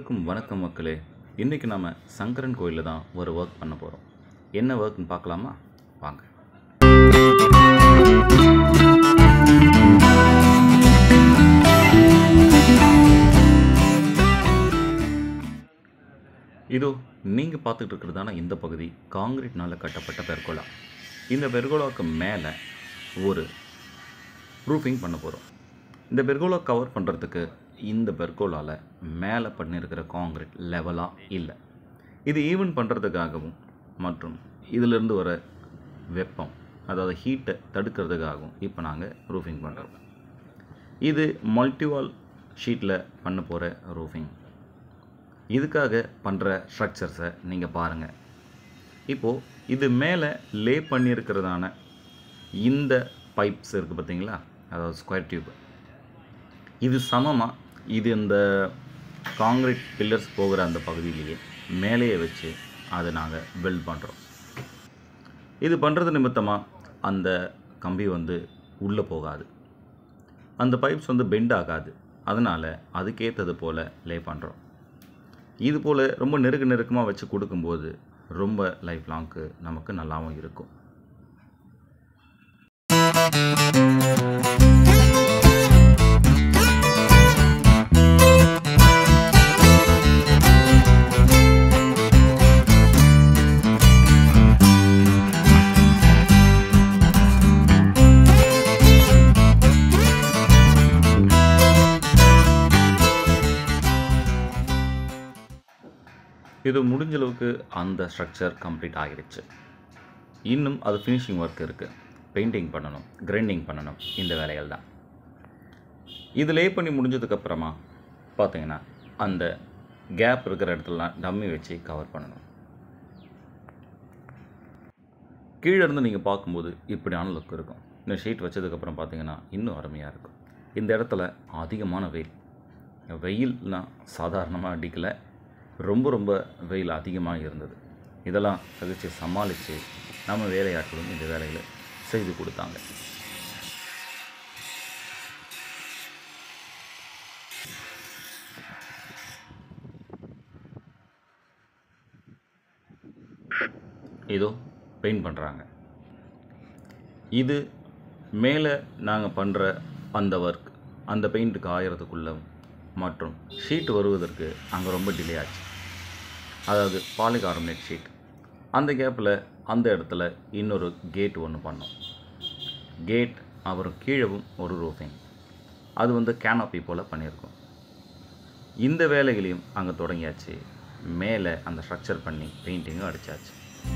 எல்லோருக்கும் வணக்கம் மக்களே இன்றைக்கி நாம் சங்கரன் கோயிலில் தான் ஒரு ஒர்க் பண்ண போகிறோம் என்ன ஒர்க்னு பார்க்கலாமா வாங்க இதோ நீங்கள் பார்த்துட்டு இருக்கிறதான இந்த பகுதி காங்கிரீட்னால் கட்டப்பட்ட பெர்கோலா இந்த பெர்கோலாவுக்கு மேலே ஒரு ப்ரூஃபிங் பண்ண போகிறோம் இந்த பெர்கோலா கவர் பண்ணுறதுக்கு இந்த பெர்கோலாவில் மேலே பண்ணியிருக்கிற காங்கிரீட் லெவலாக இல்லை இது ஈவன் பண்ணுறதுக்காகவும் மற்றும் இதிலிருந்து வர வெப்பம் அதாவது ஹீட்டை தடுக்கிறதுக்காகவும் இப்போ நாங்கள் ரூஃபிங் பண்ணுறோம் இது மல்டிவால் ஷீட்டில் பண்ண போகிற ரூஃபிங் இதுக்காக பண்ணுற ஸ்ட்ரக்சர்ஸை நீங்கள் பாருங்கள் இப்போது இது மேலே லே பண்ணியிருக்கிறதான இந்த பைப்ஸ் இருக்குது பார்த்தீங்களா அதாவது ஸ்கொயர் டியூப் இது சமமாக இது இந்த காங்கிரீட் பில்லர்ஸ் போகிற அந்த பகுதியிலேயே மேலேயே வச்சு அதை நாங்கள் பில்ட் பண்ணுறோம் இது பண்ணுறது நிமித்தமாக அந்த கம்பி வந்து உள்ளே போகாது அந்த பைப்ஸ் வந்து பெண்ட் ஆகாது அதனால் அதுக்கேற்றது போல் லே பண்ணுறோம் இது போல் ரொம்ப நெருக்க நெருக்கமாக வச்சு கொடுக்கும்போது ரொம்ப லைஃப் லாங்க்கு நமக்கு நல்லாவும் இருக்கும் இது முடிஞ்ச அளவுக்கு அந்த ஸ்ட்ரக்சர் கம்ப்ளீட் ஆகிடுச்சு இன்னும் அது ஃபினிஷிங் ஒர்க் இருக்குது பெயிண்டிங் பண்ணணும் கிரைண்டிங் பண்ணணும் இந்த வேலைகள் தான் இது லே பண்ணி முடிஞ்சதுக்கப்புறமா பார்த்தீங்கன்னா அந்த கேப் இருக்கிற இடத்துலலாம் டம்மி வச்சு கவர் பண்ணணும் கீழே இருந்து நீங்கள் பார்க்கும்போது இப்படியான லுக் இருக்கும் இந்த ஷீட் வச்சதுக்கப்புறம் பார்த்தீங்கன்னா இன்னும் அருமையாக இருக்கும் இந்த இடத்துல அதிகமான வெயில் வெயில்னால் சாதாரணமாக அடிக்கலை ரொம்ப ரொம்ப வெயில் அதிகமாக இருந்தது இதெல்லாம் சகிச்சு சமாளித்து நம்ம வேலையாட்களும் இந்த வேலைகளை செய்து கொடுத்தாங்க இதோ பெயிண்ட் பண்ணுறாங்க இது மேலே நாங்கள் பண்ணுற அந்த ஒர்க் அந்த பெயிண்ட்டுக்கு ஆயிரத்துக்குள்ள மற்றும் ஷீட் வருவதற்கு அங்கே ரொம்ப டிலே ஆச்சு அதாவது பாலிகார்பனேட் ஷீட் அந்த கேப்பில் அந்த இடத்துல இன்னொரு கேட் ஒன்று பண்ணோம் கேட் அப்புறம் கீழவும் ஒரு ரூஃபிங் அது வந்து கேனப்பி போல் பண்ணியிருக்கோம் இந்த வேலைகளையும் அங்கே தொடங்கியாச்சு மேலே அந்த ஸ்ட்ரக்சர் பண்ணி பெயிண்டிங்கும் அடித்தாச்சு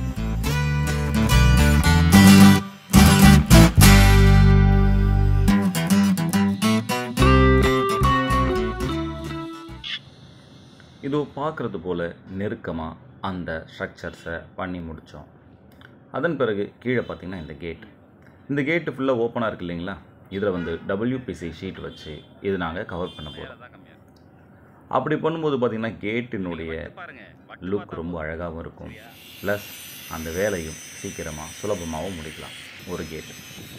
இது பார்க்குறது போல் நெருக்கமாக அந்த ஸ்ட்ரக்சர்ஸை பண்ணி முடித்தோம் அதன் பிறகு கீழே பார்த்திங்கன்னா இந்த கேட் இந்த கேட்டு ஃபுல்லாக ஓப்பனாக இருக்கு இல்லைங்களா இதில் வந்து டபிள்யூபிசி ஷீட் வச்சு இது நாங்கள் கவர் பண்ண போகிறோம் அப்படி பண்ணும்போது பார்த்திங்கன்னா கேட்டினுடைய லுக் ரொம்ப அழகாகவும் இருக்கும் ப்ளஸ் அந்த வேலையும் சீக்கிரமாக சுலபமாகவும் முடிக்கலாம் ஒரு கேட்டு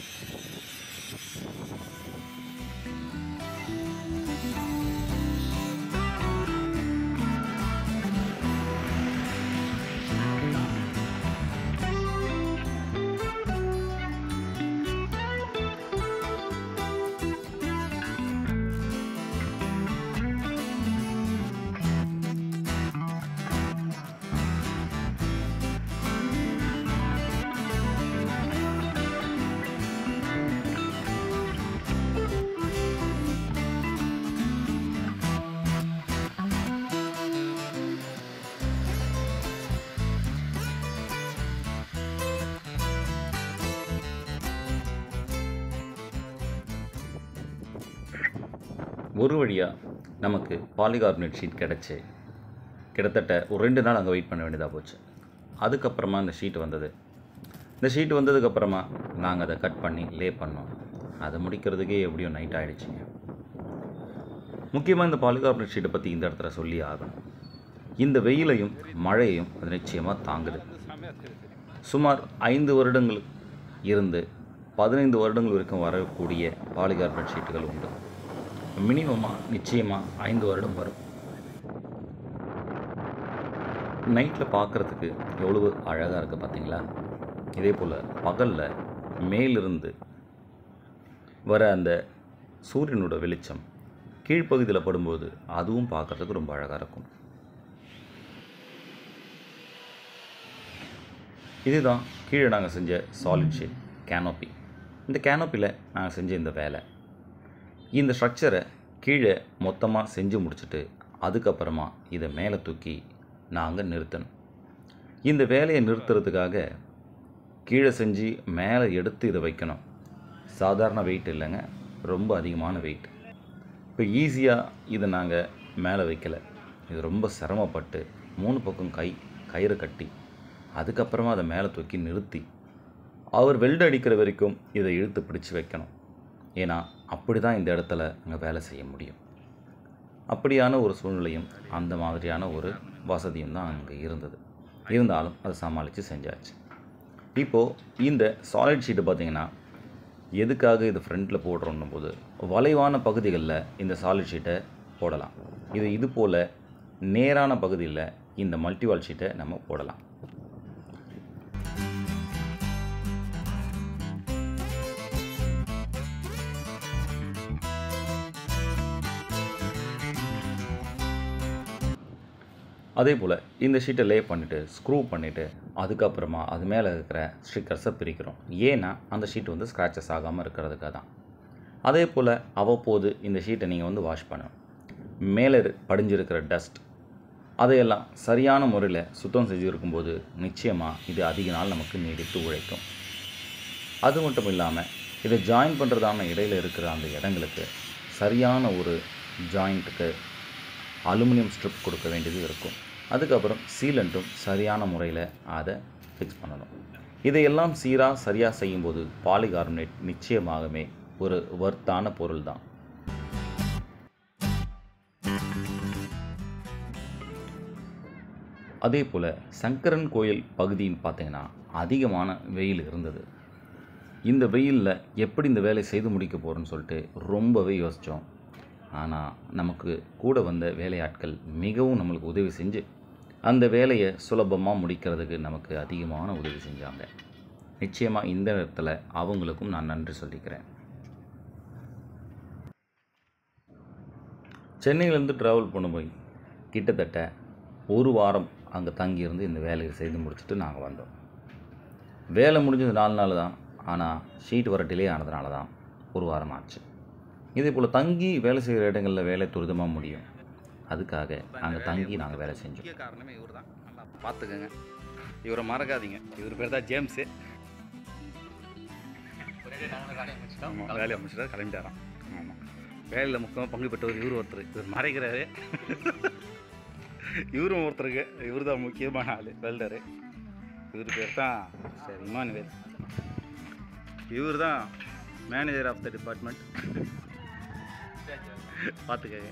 ஒரு வழியாக நமக்கு பாலிகார்பனேட் ஷீட் கிடச்சி கிட்டத்தட்ட ஒரு ரெண்டு நாள் அங்கே வெயிட் பண்ண வேண்டியதாக போச்சு அதுக்கப்புறமா இந்த ஷீட் வந்தது இந்த ஷீட் வந்ததுக்கப்புறமா நாங்கள் அதை கட் பண்ணி லே பண்ணோம் அதை முடிக்கிறதுக்கே எப்படியும் நைட் ஆகிடுச்சிங்க முக்கியமாக இந்த பாலிகார்பனேட் ஷீட்டை பற்றி இந்த இடத்துல சொல்லி ஆகணும் இந்த வெயிலையும் மழையையும் அது நிச்சயமாக தாங்குது சுமார் ஐந்து வருடங்கள் இருந்து பதினைந்து வருடங்கள் வரைக்கும் வரக்கூடிய பாலிகார்பனேட் ஷீட்டுகள் உண்டு மினிமமாக நிச்சயமாக ஐந்து வருடம் வரும் நைட்டில் பார்க்குறதுக்கு எவ்வளவு அழகாக இருக்குது பார்த்தீங்களா இதே போல் பகலில் மேலிருந்து வர அந்த சூரியனோட வெளிச்சம் கீழ்ப்பகுதியில் படும்போது அதுவும் பார்க்குறதுக்கு ரொம்ப அழகாக இருக்கும் இதுதான் கீழே நாங்கள் செஞ்ச சாலிட் ஷேட் கேனோப்பி இந்த கேனோப்பியில் நாங்கள் செஞ்ச இந்த வேலை இந்த ஸ்ட்ரக்சரை கீழே மொத்தமாக செஞ்சு முடிச்சுட்டு அதுக்கப்புறமா இதை மேலே தூக்கி நாங்கள் நிறுத்தணும் இந்த வேலையை நிறுத்துறதுக்காக கீழே செஞ்சு மேலே எடுத்து இதை வைக்கணும் சாதாரண வெயிட் இல்லைங்க ரொம்ப அதிகமான வெயிட் இப்போ ஈஸியாக இதை நாங்கள் மேலே வைக்கலை இது ரொம்ப சிரமப்பட்டு மூணு பக்கம் கை கயிறு கட்டி அதுக்கப்புறமா அதை மேலே தூக்கி நிறுத்தி அவர் வெல்டு அடிக்கிற வரைக்கும் இதை இழுத்து பிடிச்சி வைக்கணும் ஏன்னா அப்படி தான் இந்த இடத்துல அங்கே வேலை செய்ய முடியும் அப்படியான ஒரு சூழ்நிலையும் அந்த மாதிரியான ஒரு வசதியும் தான் அங்கே இருந்தது இருந்தாலும் அதை சமாளித்து செஞ்சாச்சு இப்போது இந்த சாலிட் ஷீட்டு பார்த்தீங்கன்னா எதுக்காக இது ஃப்ரண்ட்டில் போடுறோன்னும் போது வளைவான பகுதிகளில் இந்த சாலிட் ஷீட்டை போடலாம் இது இது போல் நேரான பகுதியில் இந்த மல்டிவால் ஷீட்டை நம்ம போடலாம் அதே போல் இந்த ஷீட்டை லே பண்ணிவிட்டு ஸ்க்ரூ பண்ணிவிட்டு அதுக்கப்புறமா அது மேலே இருக்கிற ஸ்டிக்கர்ஸை பிரிக்கிறோம் ஏன்னா அந்த ஷீட் வந்து ஸ்க்ராச்சஸ் ஆகாமல் இருக்கிறதுக்காக தான் அதே போல் அவ்வப்போது இந்த ஷீட்டை நீங்கள் வந்து வாஷ் பண்ணணும் மேலே இரு- படிஞ்சிருக்கிற டஸ்ட் அதையெல்லாம் சரியான முறையில் சுத்தம் செஞ்சு இருக்கும்போது நிச்சயமாக இது அதிக நாள் நமக்கு நீடித்து உழைக்கும் அது மட்டும் இல்லாமல் இதை ஜாயின் பண்ணுறதான இடையில் இருக்கிற அந்த இடங்களுக்கு சரியான ஒரு ஜாயிண்ட்டுக்கு அலுமினியம் ஸ்ட்ரிப் கொடுக்க வேண்டியது இருக்கும் அதுக்கப்புறம் சீலண்ட்டும் சரியான முறையில் அதை ஃபிக்ஸ் பண்ணணும் இதையெல்லாம் சீராக சரியாக செய்யும்போது பாலிகார்பனேட் நிச்சயமாகவே ஒரு வர்த்தான பொருள் தான் அதே போல் சங்கரன் கோயில் பகுதின்னு பார்த்தீங்கன்னா அதிகமான வெயில் இருந்தது இந்த வெயிலில் எப்படி இந்த வேலையை செய்து முடிக்க போகிறோன்னு சொல்லிட்டு ரொம்பவே யோசித்தோம் ஆனால் நமக்கு கூட வந்த வேலையாட்கள் மிகவும் நம்மளுக்கு உதவி செஞ்சு அந்த வேலையை சுலபமாக முடிக்கிறதுக்கு நமக்கு அதிகமான உதவி செஞ்சாங்க நிச்சயமாக இந்த நேரத்தில் அவங்களுக்கும் நான் நன்றி சொல்லிக்கிறேன் சென்னையிலேருந்து ட்ராவல் பண்ண போய் கிட்டத்தட்ட ஒரு வாரம் அங்கே தங்கியிருந்து இந்த வேலையை செய்து முடிச்சுட்டு நாங்கள் வந்தோம் வேலை முடிஞ்சது நாலு நாள் தான் ஆனால் ஷீட் வர டிலே ஆனதுனால தான் ஒரு வாரம் ஆச்சு இதே போல் தங்கி வேலை செய்கிற இடங்களில் வேலை துரிதமாக முடியும் அதுக்காக அங்கே தங்கி நாங்கள் வேலை செஞ்சோம் முக்கிய காரணமே இவர் தான் நல்லா பார்த்துக்கோங்க இவரை மறக்காதீங்க இவர் பேர் தான் ஜேம்ஸு ஆமாம் வேலையை முடிச்சுட்டு கிளம்பிட்டாராம் ஆமாம் வேலையில் முக்கியமாக பங்கு பெற்றவர் இவர் ஒருத்தர் இவர் மறைக்கிறாரு இவரும் ஒருத்தருக்கு இவர் தான் முக்கியமான ஆள் வெல்டரு இவர் பேர் தான் சரி இமானுவேல் இவர் தான் மேனேஜர் ஆஃப் த டிபார்ட்மெண்ட் பார்த்துக்கங்க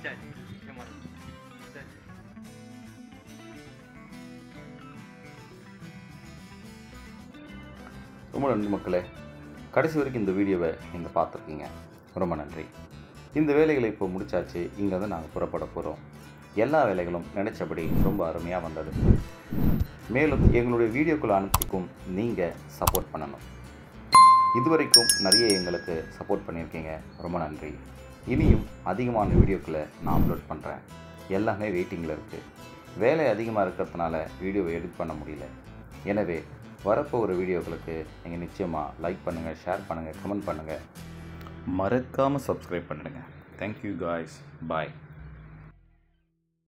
ரொம்ப நன்றி மக்களே கடைசி வரைக்கும் இந்த வீடியோவை நீங்கள் பார்த்துருக்கீங்க ரொம்ப நன்றி இந்த வேலைகளை இப்போ முடிச்சாச்சு இங்கேருந்து நாங்கள் புறப்பட போகிறோம் எல்லா வேலைகளும் நினைச்சபடி ரொம்ப அருமையாக வந்தது மேலும் எங்களுடைய வீடியோக்கள் அனுப்பிக்கும் நீங்கள் சப்போர்ட் பண்ணணும் இதுவரைக்கும் நிறைய எங்களுக்கு சப்போர்ட் பண்ணியிருக்கீங்க ரொம்ப நன்றி இனியும் அதிகமான வீடியோக்களை நான் அப்லோட் பண்ணுறேன் எல்லாமே வெயிட்டிங்கில் இருக்குது வேலை அதிகமாக இருக்கிறதுனால வீடியோவை எடிட் பண்ண முடியல எனவே வரப்போகிற வீடியோக்களுக்கு நீங்கள் நிச்சயமாக லைக் பண்ணுங்கள் ஷேர் பண்ணுங்கள் கமெண்ட் பண்ணுங்கள் மறக்காமல் சப்ஸ்கிரைப் பண்ணிடுங்க தேங்க்யூ காய்ஸ் பாய்